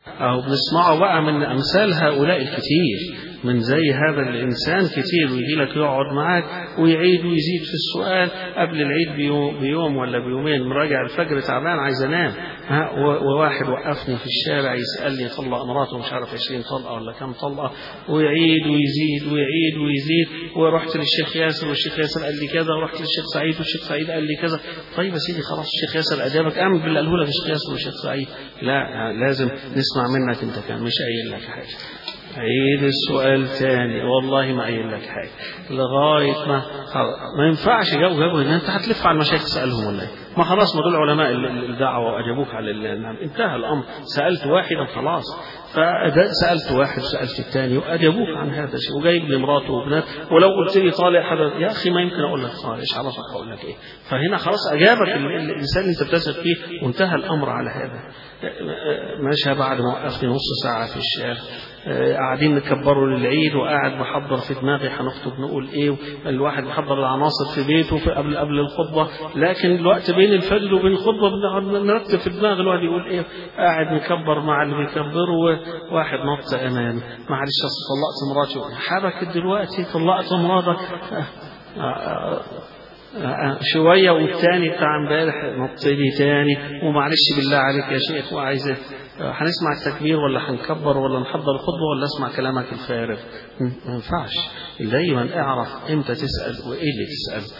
أو بنسمعه بقى من أمثال هؤلاء الكتير من زي هذا الإنسان كتير ويجي لك يقعد معاك ويعيد ويزيد في السؤال قبل العيد بيوم, بيوم ولا بيومين مراجع الفجر تعبان عايز أنام ها وواحد وقفني في الشارع يسألني طلق مراته مش عارف 20 طلقة ولا كم طلقة ويعيد ويزيد ويعيد ويزيد ورحت للشيخ ياسر والشيخ ياسر قال لي كذا ورحت للشيخ سعيد والشيخ سعيد قال لي كذا طيب يا سيدي خلاص الشيخ ياسر أجابك أعمل باللي قاله لك الشيخ ياسر والشيخ سعيد لا لازم نسمع منك أنت كان مش قايل لك حاجة عيد السؤال تاني والله ما قايل لك حاجه لغايه ما ما ينفعش جو جو ان انت هتلف على المشايخ تسالهم ولا ايه ما خلاص ما دول علماء الدعوه واجابوك على انتهى الامر سالت واحدا خلاص فسالت واحد وسالت الثاني واجابوك عن هذا الشيء وجايب لي مراته وابنات ولو قلت لي طالع حدا يا اخي ما يمكن اقول لك طالع ايش عرفك اقول لك ايه فهنا خلاص اجابك الانسان اللي انت بتثق فيه وانتهى الامر على هذا ماشى بعد ما وقفني نص ساعه في الشارع قاعدين نكبروا للعيد وقاعد بحضر في دماغي هنخطب نقول ايه الواحد بيحضر العناصر في بيته في قبل قبل الخطبه لكن الوقت بين الفجر وبين الخطبه بنقعد نرتب في دماغ الواحد يقول ايه قاعد نكبر مع اللي بيكبروا وواحد نط امامي معلش طلقت مراتي حركت دلوقتي طلقت مراتك شوية والتاني بتاع امبارح نط لي تاني ومعلش بالله عليك يا شيخ وعايز هنسمع التكبير ولا هنكبر ولا نحضر الخطبة ولا اسمع كلامك الفارغ ما ينفعش دايما اعرف امتى تسأل وايه اللي تسأل